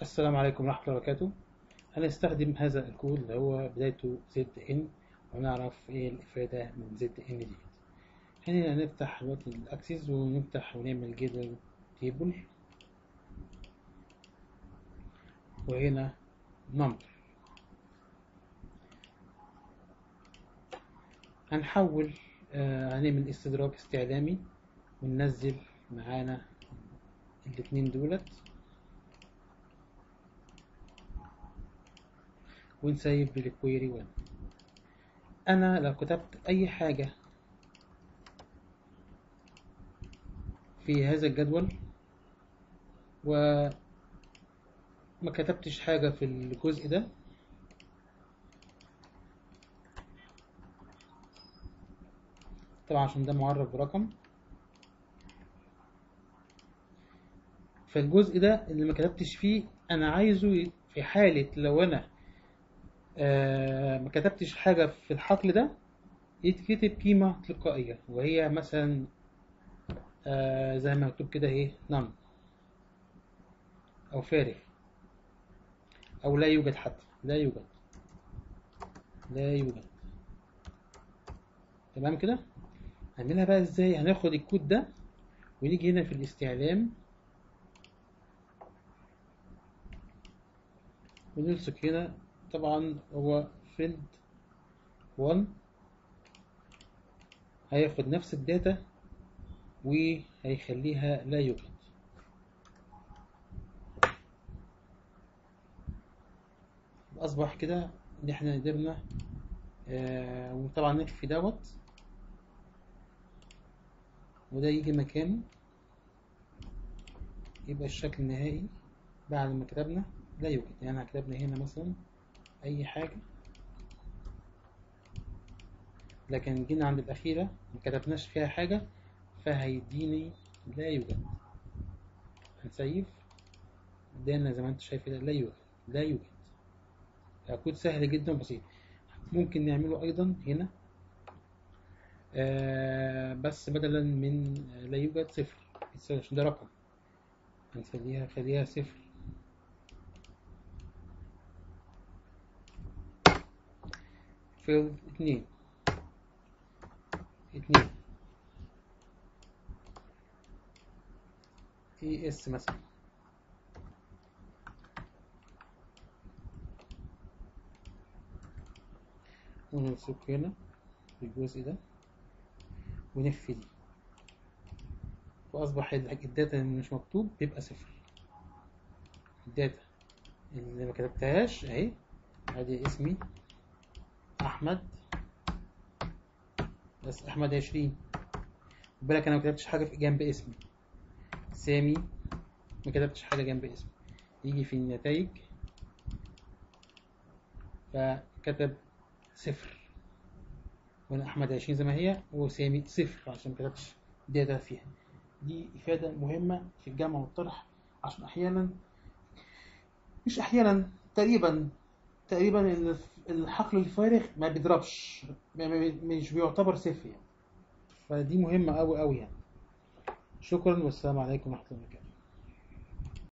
السلام عليكم ورحمة الله وبركاته هنستخدم هذا الكود اللي هو بدايته زد ان ونعرف ايه الافادة من زد ان دي هنا نفتح دلوقتي الاكسس ونفتح ونعمل جدول تيبل وهنا نمبر هنحول آه هنعمل استدراك استعلامي وننزل معانا الاتنين دولت ونسيب بالكويري 1 انا لو كتبت اي حاجة في هذا الجدول وما كتبتش حاجة في الجزء ده طبعا عشان ده معرف برقم فالجزء ده اللي ما كتبتش فيه انا عايزه في حالة لو انا آه ما كتبتش حاجة في الحقل ده يتكتب قيمة تلقائية وهي مثلا آه زي ما مكتوب كده ايه نم او فارغ او لا يوجد حتى لا يوجد لا يوجد تمام كده هنعملها بقى ازاي هناخد الكود ده ونيجي هنا في الاستعلام ونلصق هنا طبعا هو فيلد 1 هياخد نفس الداتا وهيخليها لا يوجد أصبح كده إن إحنا قدرنا آه وطبعا نخفي دوت وده يجي مكانه يبقى الشكل النهائي بعد ما كتبنا لا يوجد يعني كتبنا هنا مثلا أي حاجة لكن جينا عند الأخيرة ما كتبناش فيها حاجة فهيديني لا يوجد هنسيف ادانا زي ما انت شايف كده لا يوجد لا يوجد كود سهل جدا وبسيط ممكن نعمله أيضا هنا آه بس بدلا من لا يوجد صفر عشان ده رقم هنخليها خليها صفر فيلد اتنين اتنين اي اس مثلا ونمسك هنا في الجزء ده ونخفي دي وأصبح الداتا اللي مش مكتوب بيبقى صفر الداتا اللي ما كتبتهاش اهي ادي اسمي احمد بس احمد عشرين بالك انا ما كتبتش حاجه في جنب اسمي سامي ما كتبتش حاجه جنب اسمي يجي في النتائج فكتب صفر وانا احمد عشرين زي ما هي وسامي صفر عشان ما كتبتش داتا فيها دي افاده مهمه في الجمع والطرح عشان احيانا مش احيانا تقريبا تقريبا الحقل الفارغ ما بيضربش مش بيعتبر صفر يعني فدي مهمة أوي أوي يعني شكرا والسلام عليكم ورحمة الله وبركاته